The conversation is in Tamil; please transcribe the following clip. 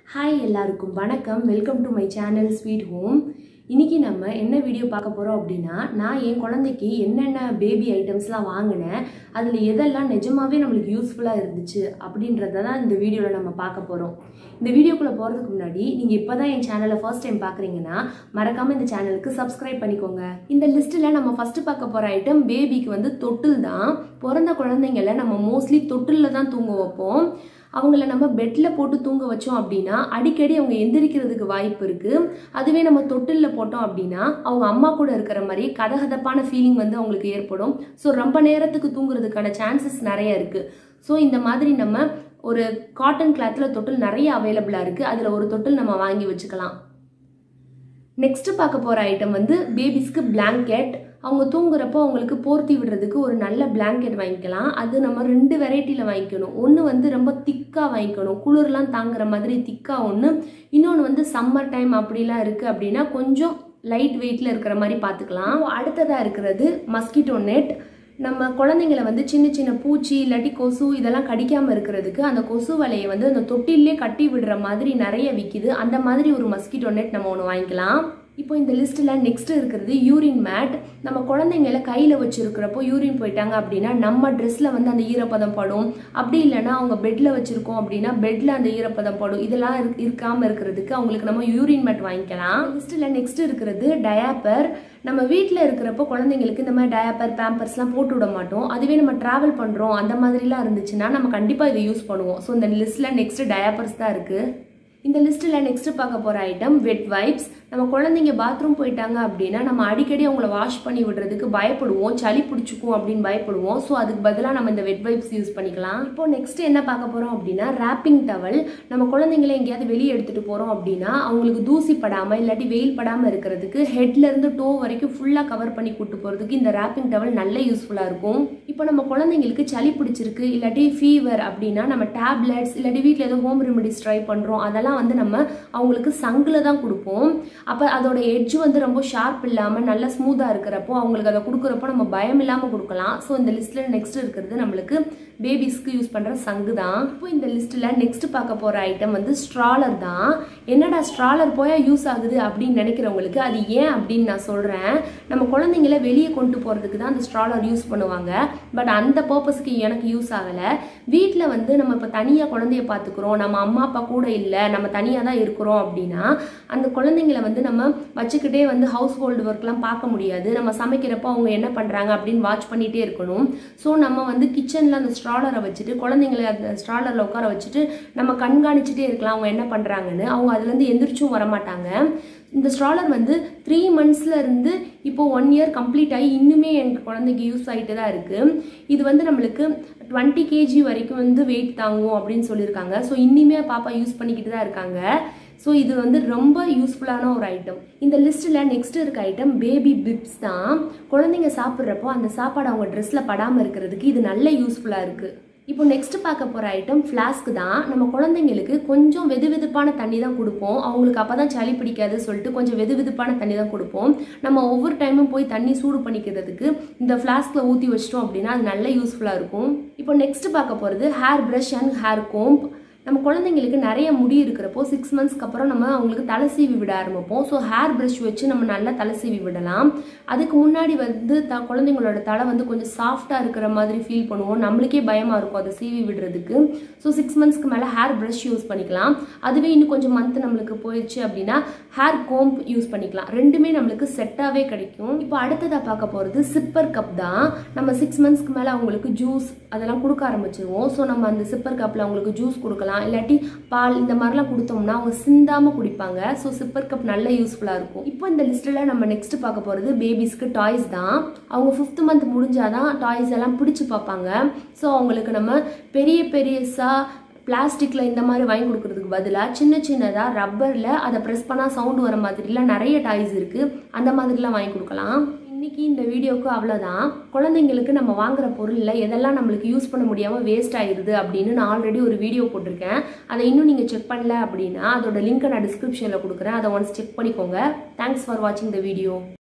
ஹாய் எல்லாருக்கும் வணக்கம் welcome to my channel sweet home இன்னைக்கு நம்ம என்ன வீடியோ பார்க்க போகிறோம் அப்படின்னா நான் என் குழந்தைக்கு என்னென்ன பேபி ஐட்டம்ஸ்லாம் வாங்கினேன் அதில் எதெல்லாம் நிஜமாவே நம்மளுக்கு யூஸ்ஃபுல்லாக இருந்துச்சு அப்படின்றத தான் இந்த வீடியோவில் நம்ம பார்க்க போகிறோம் இந்த வீடியோக்குள்ளே போகிறதுக்கு முன்னாடி நீங்கள் இப்போ தான் என் சேனலை ஃபர்ஸ்ட் டைம் பார்க்குறீங்கன்னா மறக்காமல் இந்த சேனலுக்கு சப்ஸ்கிரைப் பண்ணிக்கோங்க இந்த லிஸ்ட்டில் நம்ம ஃபஸ்ட்டு பார்க்க போகிற ஐட்டம் பேபிக்கு வந்து தொட்டில் தான் பிறந்த குழந்தைங்கள நம்ம மோஸ்ட்லி தொட்டிலில் தான் தூங்க வைப்போம் அவங்கள நம்ம பெட்டில் போட்டு தூங்க வச்சோம் அப்படின்னா அடிக்கடி அவங்க எந்திரிக்கிறதுக்கு வாய்ப்பு இருக்குது அதுவே நம்ம தொட்டிலில் போட்டோம் அப்படின்னா அவங்க அம்மா கூட இருக்கிற மாதிரி கதகதப்பான ஃபீலிங் வந்து அவங்களுக்கு ஏற்படும் ஸோ ரொம்ப நேரத்துக்கு தூங்குறதுக்கான சான்சஸ் நிறைய இருக்குது ஸோ இந்த மாதிரி நம்ம ஒரு காட்டன் கிளாத்தில் தொட்டில் நிறைய அவைலபிளாக இருக்குது அதில் ஒரு தொட்டில் நம்ம வாங்கி வச்சுக்கலாம் நெக்ஸ்ட் பார்க்க போகிற ஐட்டம் வந்து பேபிஸ்க்கு பிளாங்கெட் அவங்க தூங்குறப்போ அவங்களுக்கு போர்த்தி விடுறதுக்கு ஒரு நல்ல பிளாங்கெட் வாங்கிக்கலாம் அது நம்ம ரெண்டு வெரைட்டியில் வாங்கிக்கணும் ஒன்று வந்து ரொம்ப திக்காக வாங்கிக்கணும் குளிர்லாம் தாங்குற மாதிரி திக்காக ஒன்று இன்னொன்று வந்து சம்மர் டைம் அப்படிலாம் இருக்குது அப்படின்னா கொஞ்சம் லைட் வெயிட்டில் இருக்கிற மாதிரி பார்த்துக்கலாம் அடுத்ததாக இருக்கிறது மஸ்கிட்டோ நெட் நம்ம குழந்தைங்கள வந்து சின்ன சின்ன பூச்சி இல்லாட்டி கொசு இதெல்லாம் கடிக்காமல் இருக்கிறதுக்கு அந்த கொசு வலையை வந்து அந்த தொட்டிலே கட்டி விடுற மாதிரி நிறைய விற்கிது அந்த மாதிரி ஒரு மஸ்கிட்டோ நெட் நம்ம ஒன்று வாங்கிக்கலாம் இப்போ இந்த லிஸ்ட்டில் நெக்ஸ்ட் இருக்கிறது யூரின் மேட் நம்ம குழந்தைங்கள கையில் வச்சுருக்கிறப்போ யூரின் போயிட்டாங்க அப்படின்னா நம்ம ட்ரெஸ்ஸில் வந்து அந்த ஈரப்பதம் படும் அப்படி இல்லைன்னா அவங்க பெட்டில் வச்சுருக்கோம் அப்படின்னா பெட்டில் அந்த ஈரப்பதம் படும் இதெல்லாம் இருக் இருக்காமல் இருக்கிறதுக்கு அவங்களுக்கு நம்ம யூரின் மேட் வாங்கிக்கலாம் லிஸ்ட்டில் நெக்ஸ்ட் இருக்கிறது டயாப்பர் நம்ம வீட்டில் இருக்கிறப்போ குழந்தைங்களுக்கு இந்த மாதிரி டயாப்பர் பேம்பர்ஸ்லாம் போட்டு விட மாட்டோம் அதுவே நம்ம ட்ராவல் பண்ணுறோம் அந்த மாதிரிலாம் இருந்துச்சுன்னா நம்ம கண்டிப்பாக இதை யூஸ் பண்ணுவோம் ஸோ இந்த லிஸ்ட்டில் நெக்ஸ்ட் டயாப்பர்ஸ் தான் இருக்குது இந்த லிஸ்ட்டில் நெக்ஸ்ட் பார்க்க போகிற ஐட்டம் வெட் வைப்ஸ் நம்ம குழந்தைங்க பாத்ரூம் போயிட்டாங்க அப்படின்னா நம்ம அடிக்கடி அவங்கள வாஷ் பண்ணி விடுறதுக்கு பயப்படுவோம் சளி பிடிச்சிக்கும் அப்படின்னு பயப்படுவோம் ஸோ அதுக்கு பதிலாக நம்ம இந்த வெட் வைப்ஸ் யூஸ் பண்ணிக்கலாம் இப்போ நெக்ஸ்ட் என்ன பார்க்க போகிறோம் அப்படின்னா ரேப்பிங் டவல் நம்ம குழந்தைங்கள எங்கேயாவது வெளியே எடுத்துகிட்டு போகிறோம் அப்படின்னா அவங்களுக்கு தூசி படாமல் இல்லாட்டி வெயில் படாமல் இருக்கிறதுக்கு ஹெட்லேருந்து டோ வரைக்கும் ஃபுல்லாக கவர் பண்ணி கூட்டு போகிறதுக்கு இந்த ரேப்பிங் டவல் நல்ல யூஸ்ஃபுல்லாக இருக்கும் இப்போ நம்ம குழந்தைங்களுக்கு சளி பிடிச்சிருக்கு இல்லாட்டி ஃபீவர் அப்படின்னா நம்ம டேப்லெட்ஸ் இல்லாட்டி வீட்டில் ஏதோ ஹோம் ரெமெடிஸ் ட்ரை பண்ணுறோம் அதெல்லாம் வந்து நம்ம அவங்களுக்கு சங்கில் தான் கொடுப்போம் அப்போ அதோட எட்ஜ் வந்து ரொம்ப ஷார்ப் இல்லாமல் நல்லா ஸ்மூத்தாக இருக்கிறப்போ அவங்களுக்கு அதை கொடுக்குறப்போ நம்ம பயம் இல்லாமல் கொடுக்கலாம் ஸோ இந்த லிஸ்ட்டில் நெக்ஸ்ட் இருக்கிறது நம்மளுக்கு பேபிஸ்க்கு யூஸ் பண்ணுற சங்கு தான் இப்போ இந்த லிஸ்ட்டில் நெக்ஸ்ட் பார்க்க போகிற ஐட்டம் வந்து ஸ்ட்ராலர் தான் என்னடா ஸ்ட்ராலர் போயா யூஸ் ஆகுது அப்படின்னு நினைக்கிறவங்களுக்கு அது ஏன் அப்படின்னு நான் சொல்கிறேன் நம்ம குழந்தைங்கள வெளியே கொண்டு போகிறதுக்கு தான் அந்த ஸ்ட்ராலர் யூஸ் பண்ணுவாங்க பட் அந்த பர்பஸ்க்கு எனக்கு யூஸ் ஆகலை வீட்டில் வந்து நம்ம இப்போ தனியாக குழந்தைய பார்த்துக்குறோம் நம்ம அம்மா அப்பா கூட இல்லை நம்ம தனியாக தான் இருக்கிறோம் அப்படின்னா அந்த குழந்தைங்கள வந்து நம்ம வச்சுக்கிட்டே வந்து ஹவுஸ் ஹோல்டு ஒர்க்லாம் பார்க்க முடியாது நம்ம சமைக்கிறப்போ அவங்க என்ன பண்ணுறாங்க அப்படின்னு வாட்ச் பண்ணிகிட்டே இருக்கணும் ஸோ நம்ம வந்து கிச்சனில் அந்த ஸ்ட்ராலரை வச்சுட்டு குழந்தைங்கள அந்த ஸ்ட்ராலரில் உட்கார வச்சுட்டு நம்ம கண்காணிச்சுட்டே இருக்கலாம் அவங்க என்ன பண்ணுறாங்கன்னு அவங்க அதுலேருந்து எந்திரிச்சும் வரமாட்டாங்க இந்த ஸ்ட்ராலர் வந்து த்ரீ மந்த்ஸில் இருந்து இப்போ ஒன் இயர் கம்ப்ளீட் ஆகி இன்னுமே எங்கள் குழந்தைக்கு யூஸ் ஆகிட்டு தான் இருக்குது இது வந்து நம்மளுக்கு டுவெண்ட்டி கேஜி வரைக்கும் வந்து வெயிட் தாங்கும் அப்படின்னு சொல்லியிருக்காங்க ஸோ இன்னுமே பாப்பா யூஸ் பண்ணிக்கிட்டு தான் இருக்காங்க ஸோ இது வந்து ரொம்ப யூஸ்ஃபுல்லான ஒரு ஐட்டம் இந்த லிஸ்ட்டில் நெக்ஸ்ட் இருக்க ஐட்டம் பேபி பிப்ஸ் தான் குழந்தைங்க சாப்பிட்றப்போ அந்த சாப்பாடு அவங்க ட்ரெஸ்ஸில் படாமல் இருக்கிறதுக்கு இது நல்ல யூஸ்ஃபுல்லாக இருக்குது இப்போ நெக்ஸ்ட் பார்க்க போகிற ஐட்டம் ஃப்ளாஸ்க் தான் நம்ம குழந்தைங்களுக்கு கொஞ்சம் வெது வெதுப்பான தண்ணி தான் கொடுப்போம் அவங்களுக்கு அப்போ தான் சளி பிடிக்காது சொல்லிட்டு கொஞ்சம் வெது வெதுப்பான தண்ணி தான் கொடுப்போம் நம்ம ஒவ்வொரு டைமும் போய் தண்ணி சூடு பண்ணிக்கிறதுக்கு இந்த ஃப்ளாஸ்கில் ஊற்றி வச்சிட்டோம் அப்படின்னா அது நல்ல யூஸ்ஃபுல்லாக இருக்கும் இப்போ நெக்ஸ்ட் பார்க்க போகிறது hair brush and hair comb நம்ம குழந்தைங்களுக்கு நிறைய முடி இருக்கிறப்போ சிக்ஸ் மந்த்ஸ்க்கு அப்புறம் நம்ம அவங்களுக்கு தலை சீவி விட ஆரம்பிப்போம் ஸோ ஹேர் ப்ரஷ் வச்சு நம்ம நல்லா தலை சீவி விடலாம் அதுக்கு முன்னாடி வந்து த குழந்தைங்களோட தலை வந்து கொஞ்சம் சாஃப்டாக இருக்கிற மாதிரி ஃபீல் பண்ணுவோம் நம்மளுக்கே பயமாக இருக்கும் அதை சீவி விடுறதுக்கு ஸோ சிக்ஸ் மந்த்ஸ்க்கு மேலே ஹேர் ப்ரஷ் யூஸ் பண்ணிக்கலாம் அதுவே இன்னும் கொஞ்சம் மந்த் நம்மளுக்கு போயிடுச்சு அப்படின்னா ஹேர் கோம்ப் யூஸ் பண்ணிக்கலாம் ரெண்டுமே நம்மளுக்கு செட்டாகவே கிடைக்கும் இப்போ அடுத்ததாக பார்க்க போகிறது சிப்பர் கப் தான் நம்ம சிக்ஸ் மந்த்ஸ்க்கு மேலே அவங்களுக்கு ஜூஸ் அதெல்லாம் கொடுக்க ஆரம்பிச்சிருவோம் ஸோ நம்ம அந்த சிப்பர் கப்பில் அவங்களுக்கு ஜூஸ் கொடுக்கலாம் இல்லாட்டி பால் இந்த மாதிரிலாம் கொடுத்தோம்னா அவங்க சிந்தாமல் குடிப்பாங்க ஸோ சிப்பர் கப் நல்ல யூஸ்ஃபுல்லாக இருக்கும் இப்போ இந்த லிஸ்ட்டில் நம்ம நெக்ஸ்ட் பார்க்க போகிறது பேபிஸ்க்கு டாய்ஸ் தான் அவங்க ஃபிஃப்த் மந்த் முடிஞ்சாதான் டாய்ஸ் எல்லாம் பிடிச்சி பார்ப்பாங்க ஸோ அவங்களுக்கு நம்ம பெரிய பெரியஸாக பிளாஸ்டிக்கில் இந்த மாதிரி வாங்கி கொடுக்கறதுக்கு பதிலாக சின்ன சின்னதாக ரப்பரில் அதை ப்ரெஸ் பண்ணால் சவுண்டு வர மாதிரிலாம் நிறைய டாய்ஸ் இருக்குது அந்த மாதிரிலாம் வாங்கி கொடுக்கலாம் இன்றைக்கி இந்த வீடியோவுக்கு அவ்வளோதான் குழந்தைங்களுக்கு நம்ம வாங்குற பொருளில் எதெல்லாம் நம்மளுக்கு யூஸ் பண்ண முடியாமல் வேஸ்ட் ஆயிடுது அப்படின்னு நான் ஆல்ரெடி ஒரு வீடியோ போட்டிருக்கேன் அதை இன்னும் நீங்கள் செக் பண்ணல அப்படின்னா அதோட லிங்க்கை நான் டிஸ்கிரிப்ஷனில் கொடுக்குறேன் அதை ஒன்ஸ் செக் பண்ணிக்கோங்க தேங்க்ஸ் ஃபார் வாட்சிங் த வீடியோ